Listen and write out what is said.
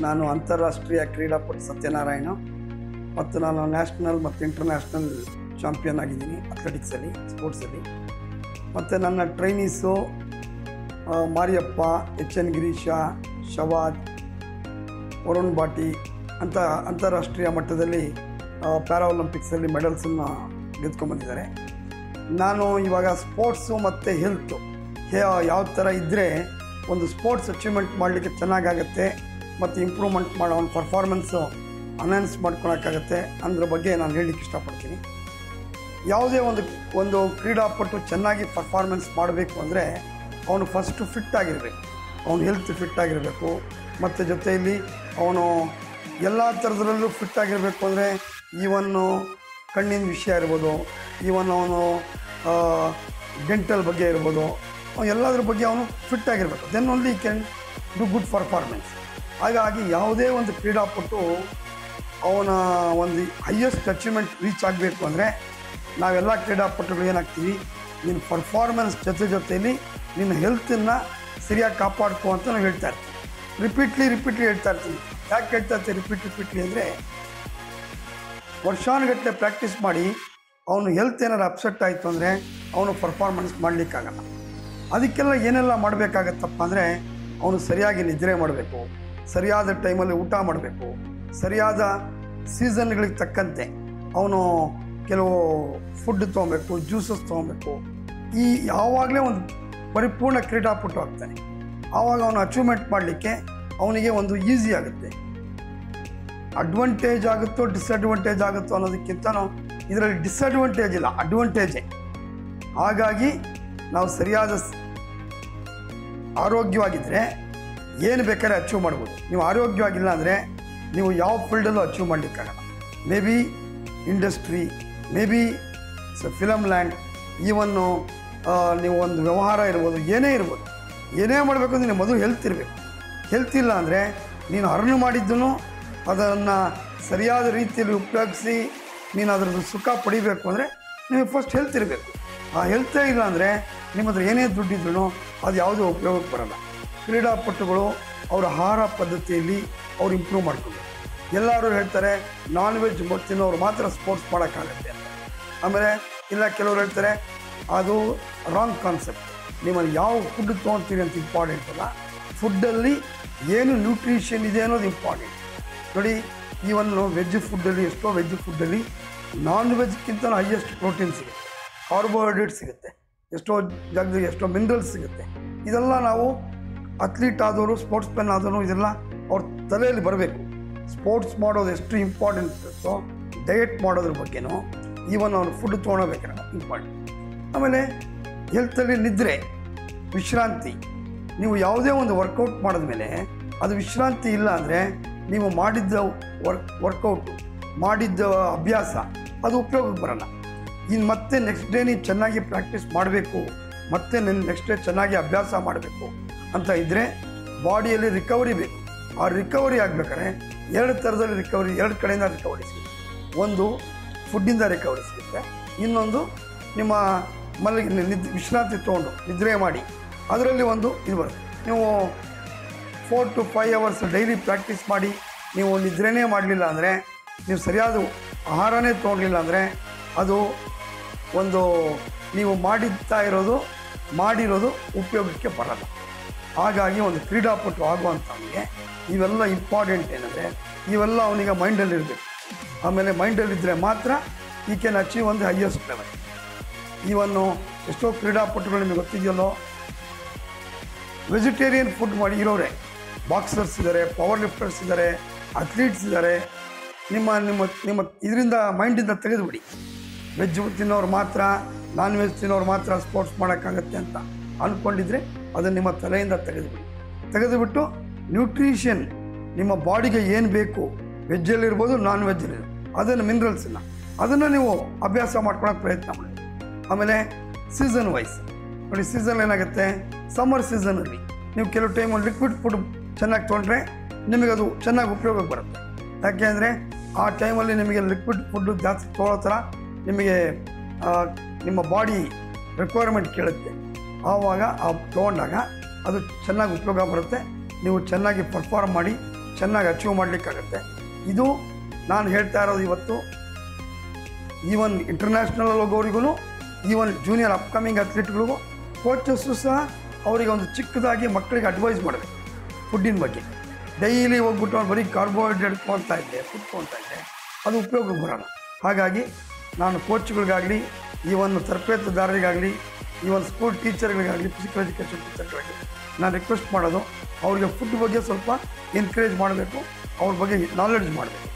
ನಾನು ಅಂತಾರಾಷ್ಟ್ರೀಯ ಕ್ರೀಡಾಪಟು ಸತ್ಯನಾರಾಯಣ ಮತ್ತು ನಾನು ನ್ಯಾಷನಲ್ ಮತ್ತು ಇಂಟರ್ನ್ಯಾಷನಲ್ ಚಾಂಪಿಯನ್ ಆಗಿದ್ದೀನಿ ಅಥ್ಲೆಟಿಕ್ಸಲ್ಲಿ ಸ್ಪೋರ್ಟ್ಸಲ್ಲಿ ಮತ್ತು ನನ್ನ ಟ್ರೈನೀಸು ಆ, ಮಾರಿಯಪ್ಪ ಎಚ್ ಎನ್ ಗಿರೀಶ ಶವಾದ್ ವರುಣ್ ಬಾಟಿ ಅಂತ ಅಂತಾರಾಷ್ಟ್ರೀಯ ಮಟ್ಟದಲ್ಲಿ ಪ್ಯಾರಾ ಒಲಿಂಪಿಕ್ಸಲ್ಲಿ ಮೆಡಲ್ಸನ್ನು ಗೆದ್ಕೊಂಡ್ಬಂದಿದ್ದಾರೆ ನಾನು ಇವಾಗ ಸ್ಪೋರ್ಟ್ಸು ಮತ್ತು ಹೆಲ್ತು ಯಾವ ಥರ ಇದ್ದರೆ ಒಂದು ಸ್ಪೋರ್ಟ್ಸ್ ಅಚೀವ್ಮೆಂಟ್ ಮಾಡಲಿಕ್ಕೆ ಚೆನ್ನಾಗಾಗತ್ತೆ ಮತ್ತು ಇಂಪ್ರೂವ್ಮೆಂಟ್ ಮಾಡೋ ಒಂದು ಪರ್ಫಾರ್ಮೆನ್ಸು ಅನೌನ್ಸ್ ಮಾಡ್ಕೊಳಕ್ಕಾಗತ್ತೆ ಅದ್ರ ಬಗ್ಗೆ ನಾನು ಹೇಳಲಿಕ್ಕೆ ಇಷ್ಟಪಡ್ತೀನಿ ಯಾವುದೇ ಒಂದು ಒಂದು ಕ್ರೀಡಾಪಟು ಚೆನ್ನಾಗಿ ಪರ್ಫಾರ್ಮೆನ್ಸ್ ಮಾಡಬೇಕು ಅಂದರೆ ಅವನು ಫಸ್ಟು ಫಿಟ್ ಆಗಿರಬೇಕು ಅವನು ಹೆಲ್ತ್ ಫಿಟ್ ಆಗಿರಬೇಕು ಮತ್ತು ಜೊತೆಯಲ್ಲಿ ಅವನು ಎಲ್ಲ ಥರದ್ರಲ್ಲೂ ಫಿಟ್ ಆಗಿರಬೇಕು ಅಂದರೆ ಈವನ್ನು ಕಣ್ಣಿನ ವಿಷಯ ಇರ್ಬೋದು ಈವನ್ ಅವನು ಡೆಂಟಲ್ ಬಗ್ಗೆ ಇರ್ಬೋದು ಅವ್ನು ಎಲ್ಲದ್ರ ಬಗ್ಗೆ ಅವನು ಫಿಟ್ ಆಗಿರಬೇಕು then only can do good performance ಹಾಗಾಗಿ ಯಾವುದೇ ಒಂದು ಕ್ರೀಡಾಪಟು ಅವನ ಒಂದು ಹೈಯೆಸ್ಟ್ ಅಚೀವ್ಮೆಂಟ್ ರೀಚ್ ಆಗಬೇಕು ಅಂದರೆ ನಾವೆಲ್ಲ ಕ್ರೀಡಾಪಟುಗಳು ಏನಾಗ್ತೀವಿ ನಿನ್ನ ಪರ್ಫಾರ್ಮೆನ್ಸ್ ಜೊತೆ ಜೊತೆಯಲ್ಲಿ ನಿನ್ನ ಹೆಲ್ತನ್ನು ಸರಿಯಾಗಿ ಕಾಪಾಡ್ಕೊ ಅಂತ ನಾವು ಹೇಳ್ತಾ ಇರ್ತೀವಿ ರಿಪೀಟ್ಲಿ ರಿಪೀಟ್ಲಿ ಹೇಳ್ತಾ ಇರ್ತೀವಿ ಯಾಕೆ ಹೇಳ್ತಾ ಇರ್ತೀವಿ ರಿಪೀಟ್ ರಿಪೀಟ್ಲಿ ಅಂದರೆ ವರ್ಷಾನುಗಟ್ಟಲೆ ಪ್ರಾಕ್ಟೀಸ್ ಮಾಡಿ ಅವನು ಹೆಲ್ತ್ ಏನಾರು ಅಪ್ಸೆಟ್ ಆಯಿತು ಅಂದರೆ ಅವನು ಪರ್ಫಾರ್ಮೆನ್ಸ್ ಮಾಡಲಿಕ್ಕಾಗಲ್ಲ ಅದಕ್ಕೆಲ್ಲ ಏನೆಲ್ಲ ಮಾಡಬೇಕಾಗತ್ತಪ್ಪ ಅಂದರೆ ಅವನು ಸರಿಯಾಗಿ ನಿದ್ರೆ ಮಾಡಬೇಕು ಸರಿಯಾದ ಟೈಮಲ್ಲಿ ಊಟ ಮಾಡಬೇಕು ಸರಿಯಾದ ಸೀಸನ್ಗಳಿಗೆ ತಕ್ಕಂತೆ ಅವನು ಕೆಲವು ಫುಡ್ ತೊಗೊಬೇಕು ಜ್ಯೂಸಸ್ ತೊಗೊಬೇಕು ಈ ಯಾವಾಗಲೇ ಒಂದು ಪರಿಪೂರ್ಣ ಕ್ರೀಡಾಪಟು ಆಗ್ತಾನೆ ಆವಾಗ ಅವನು ಅಚೀವ್ಮೆಂಟ್ ಮಾಡಲಿಕ್ಕೆ ಅವನಿಗೆ ಒಂದು ಈಸಿ ಆಗುತ್ತೆ ಅಡ್ವಾಂಟೇಜ್ ಆಗುತ್ತೋ ಡಿಸ್ಅಡ್ವಾಂಟೇಜ್ ಆಗುತ್ತೋ ಅನ್ನೋದಕ್ಕಿಂತ ನಾವು ಇದರಲ್ಲಿ ಡಿಸ್ಅಡ್ವಾಂಟೇಜ್ ಇಲ್ಲ ಅಡ್ವಾಂಟೇಜೇ ಹಾಗಾಗಿ ನಾವು ಸರಿಯಾದ ಸ್- ಆರೋಗ್ಯವಾಗಿದ್ದರೆ ಏನು ಬೇಕಾದ್ರೆ ಅಚೀವ್ ಮಾಡ್ಬೋದು ನೀವು ಆರೋಗ್ಯವಾಗಿಲ್ಲ ಅಂದರೆ ನೀವು ಯಾವ ಫೀಲ್ಡಲ್ಲೂ ಅಚೀವ್ ಮಾಡಲಿಕ್ಕಾಗಲ್ಲ maybe industry maybe film land even ನೀವು ಒಂದು ವ್ಯವಹಾರ ಇರ್ಬೋದು ಏನೇ ಇರ್ಬೋದು ಏನೇ ಮಾಡಬೇಕು ಅಂದ್ರೆ ನೀವು ಮೊದಲು ಹೆಲ್ತ್ ಇರಬೇಕು ಹೆಲ್ತ್ ಇಲ್ಲ ಅಂದರೆ ನೀನು ಅರ್ನ್ ಮಾಡಿದ್ದೂ ಅದನ್ನು ಸರಿಯಾದ ರೀತಿಯಲ್ಲಿ ಉಪಯೋಗಿಸಿ ನೀನು ಅದರದ್ದು ಸುಖ ಪಡಿಬೇಕು ಅಂದರೆ ನಿಮಗೆ ಫಸ್ಟ್ ಹೆಲ್ತ್ ಇರಬೇಕು ಆ ಹೆಲ್ತೇ ಇಲ್ಲ ಅಂದರೆ ನಿಮ್ಮ ಹತ್ರ ಏನೇ ದುಡ್ಡಿದ್ರೂ ಅದು ಯಾವುದೂ ಉಪಯೋಗಕ್ಕೆ ಬರಲ್ಲ ಕ್ರೀಡಾಪಟುಗಳು ಅವರ ಆಹಾರ ಪದ್ಧತಿಯಲ್ಲಿ ಅವ್ರು ಇಂಪ್ರೂವ್ ಮಾಡ್ಕೊಂಡು ಎಲ್ಲರೂ ಹೇಳ್ತಾರೆ ನಾನ್ ವೆಜ್ ತಿನ್ನೋರು ಮಾತ್ರ ಸ್ಪೋರ್ಟ್ಸ್ ಮಾಡೋಕ್ಕಾಗತ್ತೆ ಅಂತ ಆಮೇಲೆ ಇಲ್ಲ ಕೆಲವರು ಹೇಳ್ತಾರೆ ಅದು ರಾಂಗ್ ಕಾನ್ಸೆಪ್ಟ್ ನಿಮ್ಮಲ್ಲಿ ಯಾವ ಫುಡ್ ತೊಗೊಳ್ತೀರಿ ಅಂತ ಇಂಪಾರ್ಟೆಂಟ್ ಅಲ್ಲ ಫುಡ್ಡಲ್ಲಿ ಏನು ನ್ಯೂಟ್ರಿಷನ್ ಇದೆ ಅನ್ನೋದು ಇಂಪಾರ್ಟೆಂಟ್ ನೋಡಿ ಈವನ್ ವೆಜ್ ಫುಡ್ಡಲ್ಲಿ ಎಷ್ಟೋ ವೆಜ್ ಫುಡ್ಡಲ್ಲಿ ನಾನ್ ವೆಜ್ಗಿಂತ ಹೈಯೆಸ್ಟ್ ಪ್ರೋಟೀನ್ ಸಿಗುತ್ತೆ ಕಾರ್ಬೋಹೈಡ್ರೇಟ್ ಸಿಗುತ್ತೆ ಎಷ್ಟೋ ಜಾಗದಲ್ಲಿ ಎಷ್ಟೋ ಮಿನರಲ್ಸ್ ಸಿಗುತ್ತೆ ಇದೆಲ್ಲ ನಾವು ಅಥ್ಲೀಟ್ ಆದವರು ಸ್ಪೋರ್ಟ್ಸ್ ಮ್ಯಾನ್ ಆದವರು ಇದೆಲ್ಲ ಅವ್ರ ತಲೆಯಲ್ಲಿ ಬರಬೇಕು ಸ್ಪೋರ್ಟ್ಸ್ ಮಾಡೋದು ಎಷ್ಟು ಇಂಪಾರ್ಟೆಂಟ್ ಡಯಟ್ ಮಾಡೋದ್ರ ಬಗ್ಗೆನೂ ಈವನ್ ಅವ್ರು ಫುಡ್ ತೊಗೊಳಬೇಕಾರೆ ಇಂಪಾರ್ಟೆಂಟ್ ಆಮೇಲೆ ಹೆಲ್ತಲ್ಲಿ ನಿದ್ರೆ ವಿಶ್ರಾಂತಿ ನೀವು ಯಾವುದೇ ಒಂದು ವರ್ಕೌಟ್ ಮಾಡಿದ್ಮೇಲೆ ಅದು ವಿಶ್ರಾಂತಿ ಇಲ್ಲ ಅಂದರೆ ನೀವು ಮಾಡಿದ್ದ ವರ್ಕ್ ವರ್ಕೌಟು ಮಾಡಿದ್ದ ಅಭ್ಯಾಸ ಅದು ಉಪಯೋಗಕ್ಕೆ ಬರಲ್ಲ ಇನ್ನು ಮತ್ತೆ ನೆಕ್ಸ್ಟ್ ಡೇ ನೀವು ಚೆನ್ನಾಗಿ ಪ್ರಾಕ್ಟೀಸ್ ಮಾಡಬೇಕು ಮತ್ತೆ ನೆಕ್ಸ್ಟ್ ಡೇ ಚೆನ್ನಾಗಿ ಅಭ್ಯಾಸ ಮಾಡಬೇಕು ಅಂತ ಇದ್ದರೆ ಬಾಡಿಯಲ್ಲಿ ರಿಕವರಿ ಬೇಕು ಆ ರಿಕವರಿ ಆಗ್ಬೇಕಾದ್ರೆ ಎರಡು ಥರದಲ್ಲಿ ರಿಕವರಿ ಎರಡು ಕಡೆಯಿಂದ ರಿಕವರಿ ಸಿಗುತ್ತೆ ಒಂದು ಫುಡ್ಡಿಂದ ರಿಕವರಿ ಸಿಗುತ್ತೆ ಇನ್ನೊಂದು ನಿಮ್ಮ ಮಲಗಿ ನಿದ್ ವಿಶ್ರಾಂತಿ ತೊಗೊಂಡು ನಿದ್ರೆ ಮಾಡಿ ಅದರಲ್ಲಿ ಒಂದು ಇದು ಬರುತ್ತೆ ನೀವು four to five hours daily practice ಮಾಡಿ ನೀವು ನಿದ್ರೆನೇ ಮಾಡಲಿಲ್ಲ ಅಂದರೆ ನೀವು ಸರಿಯಾದ ಆಹಾರನೇ ತೊಗೊಳ್ಲಿಲ್ಲ ಅಂದರೆ ಅದು ಒಂದು ನೀವು ಮಾಡಿರ್ತಾ ಇರೋದು ಮಾಡಿರೋದು ಉಪಯೋಗಕ್ಕೆ ಬರಲ್ಲ ಹಾಗಾಗಿ ಒಂದು ಕ್ರೀಡಾಪಟು ಆಗುವಂಥವನಿಗೆ ಇವೆಲ್ಲ ಇಂಪಾರ್ಟೆಂಟ್ ಏನಂದರೆ ಇವೆಲ್ಲ ಅವನಿಗೆ ಮೈಂಡಲ್ಲಿ ಇರಬೇಕು ಆಮೇಲೆ ಮೈಂಡಲ್ಲಿದ್ದರೆ ಮಾತ್ರ ಈ ಕ್ಯಾನ್ ಅಚೀವ್ ಒಂದು ಹೈಯೆಸ್ಟ್ ಲೆವೆಲ್ ಇವನ್ನು ಎಷ್ಟೋ ಕ್ರೀಡಾಪಟುಗಳು ನಿಮಗೆ ಗೊತ್ತಿದೆಯಲ್ಲೋ ವೆಜಿಟೇರಿಯನ್ ಫುಡ್ ಮಾಡಿ ಇರೋರೆ ಬಾಕ್ಸರ್ಸ್ ಇದ್ದಾರೆ ಪವರ್ ಲಿಫ್ಟರ್ಸ್ ಇದ್ದಾರೆ ಅಥ್ಲೀಟ್ಸ್ ಇದ್ದಾರೆ ನಿಮ್ಮ ನಿಮ್ಮ ನಿಮ್ಮ ಇದರಿಂದ ಮೈಂಡಿಂದ ತೆಗೆದುಬಿಡಿ ವೆಜ್ ತಿನ್ನೋರು ಮಾತ್ರ ನಾನ್ ವೆಜ್ ತಿನ್ನೋರು ಮಾತ್ರ ಸ್ಪೋರ್ಟ್ಸ್ ಮಾಡೋಕ್ಕಾಗತ್ತೆ ಅಂತ ಅಂದ್ಕೊಂಡಿದ್ರೆ ಅದನ್ನು ನಿಮ್ಮ ತಲೆಯಿಂದ ತೆಗೆದುಬಿಡಿ ತೆಗೆದುಬಿಟ್ಟು ನ್ಯೂಟ್ರಿಷನ್ ನಿಮ್ಮ ಬಾಡಿಗೆ ಏನು ಬೇಕು ವೆಜ್ಜಲ್ಲಿರ್ಬೋದು ನಾನ್ ವೆಜ್ಜಲ್ಲಿರ್ಬೋದು ಅದನ್ನು ಮಿನರಲ್ಸನ್ನು ಅದನ್ನು ನೀವು ಅಭ್ಯಾಸ ಮಾಡ್ಕೊಳಕ್ಕೆ ಪ್ರಯತ್ನ ಮಾಡಿ ಆಮೇಲೆ ಸೀಸನ್ ವೈಸ್ ನೋಡಿ ಸೀಸನ್ ಏನಾಗುತ್ತೆ ಸಮ್ಮರ್ ಸೀಸನಲ್ಲಿ ನೀವು ಕೆಲವು ಟೈಮಲ್ಲಿ ಲಿಕ್ವಿಡ್ ಫುಡ್ ಚೆನ್ನಾಗಿ ತೊಗೊಂಡ್ರೆ ನಿಮಗೆ ಅದು ಚೆನ್ನಾಗಿ ಉಪಯೋಗಕ್ಕೆ ಬರುತ್ತೆ ಯಾಕೆ ಅಂದರೆ ಆ ಟೈಮಲ್ಲಿ ನಿಮಗೆ ಲಿಕ್ವಿಡ್ ಫುಡ್ಡು ಜಾಸ್ತಿ ತೊಗೊಳ್ಳೋ ಥರ ನಿಮಗೆ ಆ, ನಿಮ್ಮ ಬಾಡಿ ರಿಕ್ವೈರ್ಮೆಂಟ್ ಕೇಳುತ್ತೆ ಆವಾಗ ಆ ತೊಗೊಂಡಾಗ ಅದು ಚೆನ್ನಾಗಿ ಉಪಯೋಗ ಬರುತ್ತೆ ನೀವು ಚೆನ್ನಾಗಿ ಪರ್ಫಾರ್ಮ್ ಮಾಡಿ ಚೆನ್ನಾಗಿ ಅಚೀವ್ ಮಾಡಲಿಕ್ಕಾಗತ್ತೆ ಇದು ನಾನು ಹೇಳ್ತಾ ಇರೋದು ಇವತ್ತು ಈವನ್ ಇಂಟರ್ನ್ಯಾಷನಲ್ ಹೋಗೋರಿಗೂ ಈವನ್ ಜೂನಿಯರ್ ಅಪ್ಕಮಿಂಗ್ ಅಥ್ಲೀಟ್ಗಳಿಗೂ ಕೋಚಸ್ಸು ಸಹ ಅವರಿಗೆ ಒಂದು ಚಿಕ್ಕದಾಗಿ ಮಕ್ಕಳಿಗೆ ಅಡ್ವೈಸ್ ಮಾಡಬೇಕು ಫುಡ್ಡಿನ ಬಗ್ಗೆ ಡೈಲಿ ಹೋಗ್ಬಿಟ್ಟು ಅವ್ರು ಬರೀ ಕಾರ್ಬೋಹೈಡ್ರೇಟ್ ತೊಗೊಳ್ತಾ ಇದ್ದೆ ಫುಡ್ ತೊಗೊಳ್ತಾ ಇದ್ದೆ ಅದು ಉಪಯೋಗಕ್ಕೆ ಬರೋಣ ಹಾಗಾಗಿ ನಾನು ಕೋಚ್ಗಳಿಗಾಗಲಿ ಈವನ್ ತರಬೇತುದಾರರಿಗಾಗಲಿ ಈವನ್ ಸ್ಕೂಲ್ ಟೀಚರ್ಗಳಿಗಾಗಲಿ ಫಿಸಿಕಲ್ ಎಜುಕೇಷನ್ ಟೀಚರ್ಗಳಿಗೆ ನಾನು ರಿಕ್ವೆಸ್ಟ್ ಮಾಡೋದು ಅವ್ರಿಗೆ ಫುಡ್ ಬಗ್ಗೆ ಸ್ವಲ್ಪ ಎನ್ಕರೇಜ್ ಮಾಡಬೇಕು ಅವ್ರ ಬಗ್ಗೆ ನಾಲೆಡ್ಜ್ ಮಾಡಬೇಕು